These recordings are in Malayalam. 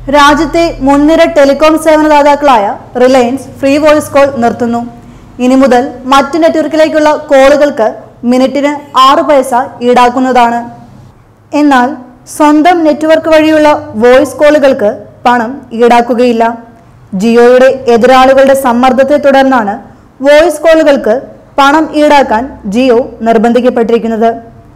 രാജ്യത്തെ മുൻനിര ടെലികോം സേവനദാതാക്കളായ റിലയൻസ് ഫ്രീ വോയിസ് കോൾ നിർത്തുന്നു ഇനി മുതൽ മറ്റ് നെറ്റ്വർക്കിലേക്കുള്ള കോളുകൾക്ക് മിനിറ്റിന് ആറ് പൈസ ഈടാക്കുന്നതാണ് എന്നാൽ സ്വന്തം നെറ്റ്വർക്ക് വഴിയുള്ള വോയിസ് കോളുകൾക്ക് പണം ഈടാക്കുകയില്ല ജിയോയുടെ എതിരാളികളുടെ സമ്മർദ്ദത്തെ തുടർന്നാണ് വോയിസ് കോളുകൾക്ക് പണം ഈടാക്കാൻ ജിയോ നിർബന്ധിക്കപ്പെട്ടിരിക്കുന്നത്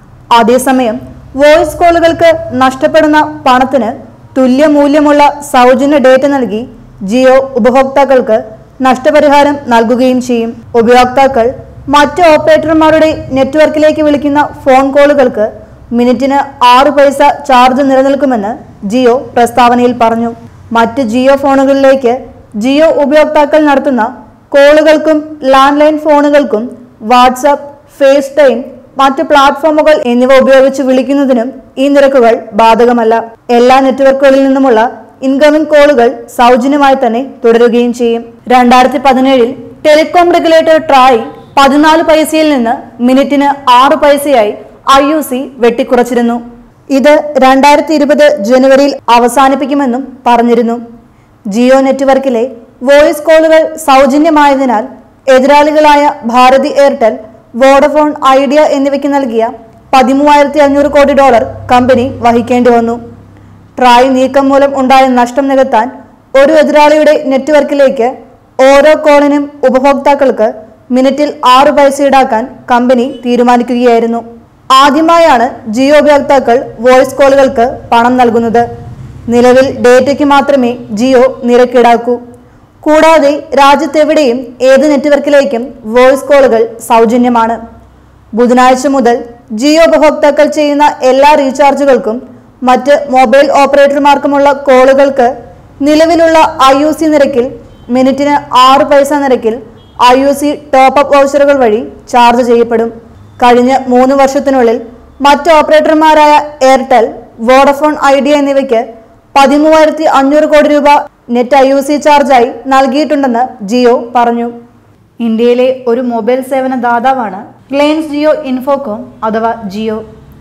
അതേസമയം വോയിസ് കോളുകൾക്ക് നഷ്ടപ്പെടുന്ന പണത്തിന് തുല്യ മൂല്യമുള്ള സൗജന്യ ഡേറ്റ നൽകി ജിയോ ഉപഭോക്താക്കൾക്ക് നഷ്ടപരിഹാരം നൽകുകയും ചെയ്യും ഉപയോക്താക്കൾ മറ്റ് ഓപ്പറേറ്റർമാരുടെ നെറ്റ്വർക്കിലേക്ക് വിളിക്കുന്ന ഫോൺ കോളുകൾക്ക് മിനിറ്റിന് ആറ് പൈസ ചാർജ് നിലനിൽക്കുമെന്ന് ജിയോ പ്രസ്താവനയിൽ പറഞ്ഞു മറ്റ് ജിയോ ഫോണുകളിലേക്ക് ജിയോ ഉപയോക്താക്കൾ നടത്തുന്ന കോളുകൾക്കും ലാൻഡ് ലൈൻ ഫോണുകൾക്കും വാട്സാപ്പ് ഫേസ് ടൈം മറ്റ് പ്ലാറ്റ്ഫോമുകൾ എന്നിവ ഉപയോഗിച്ച് വിളിക്കുന്നതിനും ഈ നിരക്കുകൾ ബാധകമല്ല എല്ലാ നെറ്റ്വർക്കുകളിൽ നിന്നുമുള്ള ഇൻകമിംഗ് കോളുകൾ സൗജന്യമായി തന്നെ തുടരുകയും ചെയ്യും രണ്ടായിരത്തി പതിനേഴിൽ ടെലികോം റെഗുലേറ്റർ ട്രായ് പതിനാല് പൈസയിൽ നിന്ന് മിനിറ്റിന് ആറ് പൈസയായി ഐ യു സി വെട്ടിക്കുറച്ചിരുന്നു ഇത് രണ്ടായിരത്തി ഇരുപത് ജനുവരിയിൽ അവസാനിപ്പിക്കുമെന്നും പറഞ്ഞിരുന്നു ജിയോ നെറ്റ്വർക്കിലെ വോയിസ് കോളുകൾ സൗജന്യമായതിനാൽ എതിരാളികളായ ഭാരതി എയർടെൽ വോഡഫോൺ ഐഡിയ എന്നിവയ്ക്ക് നൽകിയ പതിമൂവായിരത്തി അഞ്ഞൂറ് കോടി ഡോളർ കമ്പനി വഹിക്കേണ്ടി വന്നു ട്രായ് നീക്കം മൂലം ഉണ്ടായ നഷ്ടം നികത്താൻ ഒരു എതിരാളിയുടെ നെറ്റ്വർക്കിലേക്ക് ഓരോ കോളിനും ഉപഭോക്താക്കൾക്ക് മിനിറ്റിൽ ആറ് പൈസ ഈടാക്കാൻ കമ്പനി തീരുമാനിക്കുകയായിരുന്നു ആദ്യമായാണ് ജിയോ ഉപയോക്താക്കൾ വോയിസ് കോളുകൾക്ക് പണം നൽകുന്നത് നിലവിൽ ഡേറ്റയ്ക്ക് മാത്രമേ ജിയോ നിരക്കിടാക്കൂ കൂടാതെ രാജ്യത്തെവിടെയും ഏത് നെറ്റ്വർക്കിലേക്കും വോയിസ് കോളുകൾ സൗജന്യമാണ് ബുധനാഴ്ച മുതൽ ജിയോ ഉപഭോക്താക്കൾ ചെയ്യുന്ന എല്ലാ റീചാർജുകൾക്കും മറ്റ് മൊബൈൽ ഓപ്പറേറ്റർമാർക്കുമുള്ള കോളുകൾക്ക് നിലവിലുള്ള ഐ യു സി നിരക്കിൽ മിനിറ്റിന് ആറ് പൈസ നിരക്കിൽ I U C top up vouchers വഴി ചാർജ് ചെയ്യപ്പെടും കഴിഞ്ഞ മൂന്ന് വർഷത്തിനുള്ളിൽ മറ്റ് ഓപ്പറേറ്റർമാരായ എയർടെൽ വോഡഫോൺ ഐഡിയ എന്നിവയ്ക്ക് പതിമൂവായിരത്തി അഞ്ഞൂറ് കോടി രൂപ നെറ്റ് ഐ യു സി ചാർജായി നൽകിയിട്ടുണ്ടെന്ന് ജിയോ പറഞ്ഞു ഇന്ത്യയിലെ ഒരു മൊബൈൽ സേവന ദാതാവാണ് റിലയൻസ് ജിയോ ഇൻഫോകോം അഥവാ ജിയോ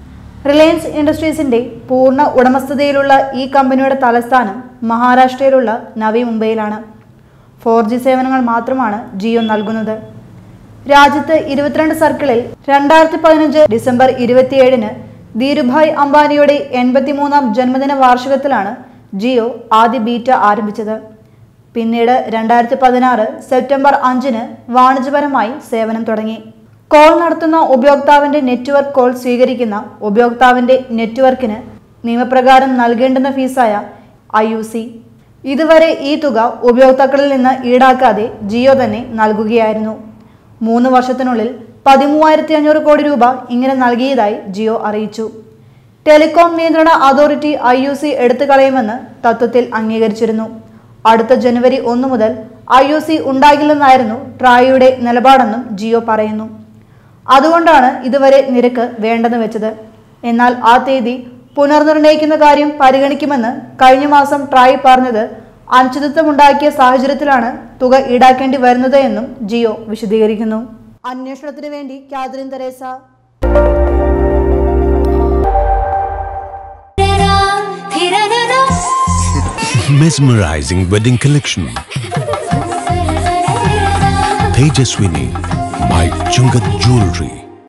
റിലയൻസ് ഇൻഡസ്ട്രീസിന്റെ പൂർണ്ണ ഉടമസ്ഥതയിലുള്ള ഈ കമ്പനിയുടെ തലസ്ഥാനം മഹാരാഷ്ട്രയിലുള്ള നവി മുംബൈയിലാണ് ഫോർ ജി സേവനങ്ങൾ മാത്രമാണ് ജിയോ നൽകുന്നത് രാജ്യത്ത് ഇരുപത്തിരണ്ട് സർക്കിളിൽ രണ്ടായിരത്തി പതിനഞ്ച് ഡിസംബർ ഇരുപത്തിയേഴിന് ധീരുഭായ് അംബാനിയുടെ എൺപത്തിമൂന്നാം ജന്മദിന വാർഷികത്തിലാണ് ജിയോ ആദ്യ ബീറ്റ ആരംഭിച്ചത് പിന്നീട് രണ്ടായിരത്തി പതിനാറ് സെപ്റ്റംബർ അഞ്ചിന് വാണിജ്യപരമായി സേവനം തുടങ്ങി കോൾ നടത്തുന്ന ഉപയോക്താവിന്റെ നെറ്റ്വർക്ക് കോൾ സ്വീകരിക്കുന്ന ഉപയോക്താവിന്റെ നെറ്റ്വർക്കിന് നിയമപ്രകാരം നൽകേണ്ടുന്ന ഫീസായ ഐ യു സി ഇതുവരെ ഈ തുക ഉപയോക്താക്കളിൽ നിന്ന് ഈടാക്കാതെ ജിയോ തന്നെ നൽകുകയായിരുന്നു മൂന്ന് വർഷത്തിനുള്ളിൽ പതിമൂവായിരത്തി അഞ്ഞൂറ് കോടി രൂപ ഇങ്ങനെ നൽകിയതായി ജിയോ അറിയിച്ചു ടെലികോം നിയന്ത്രണ അതോറിറ്റി ഐ യു സി എടുത്തു കളയുമെന്ന് തത്വത്തിൽ അംഗീകരിച്ചിരുന്നു അടുത്ത ജനുവരി ഒന്ന് മുതൽ ഐ യു സി ഉണ്ടാകില്ലെന്നായിരുന്നു ട്രായയുടെ നിലപാടെന്നും ജിയോ പറയുന്നു അതുകൊണ്ടാണ് ഇതുവരെ നിരക്ക് വേണ്ടെന്ന് വെച്ചത് എന്നാൽ ആ തീയതി പുനർനിർണയിക്കുന്ന കാര്യം പരിഗണിക്കുമെന്ന് കഴിഞ്ഞ മാസം ട്രായ് പറഞ്ഞത് അനിശ്ചിതത്വമുണ്ടാക്കിയ സാഹചര്യത്തിലാണ് തുക ഈടാക്കേണ്ടി വരുന്നത് എന്നും ജിയോ വിശദീകരിക്കുന്നു അന്വേഷണത്തിന് വേണ്ടി Catherine Theresa Mesmerizing wedding collection. Tejaswini by Chungat Jewelry.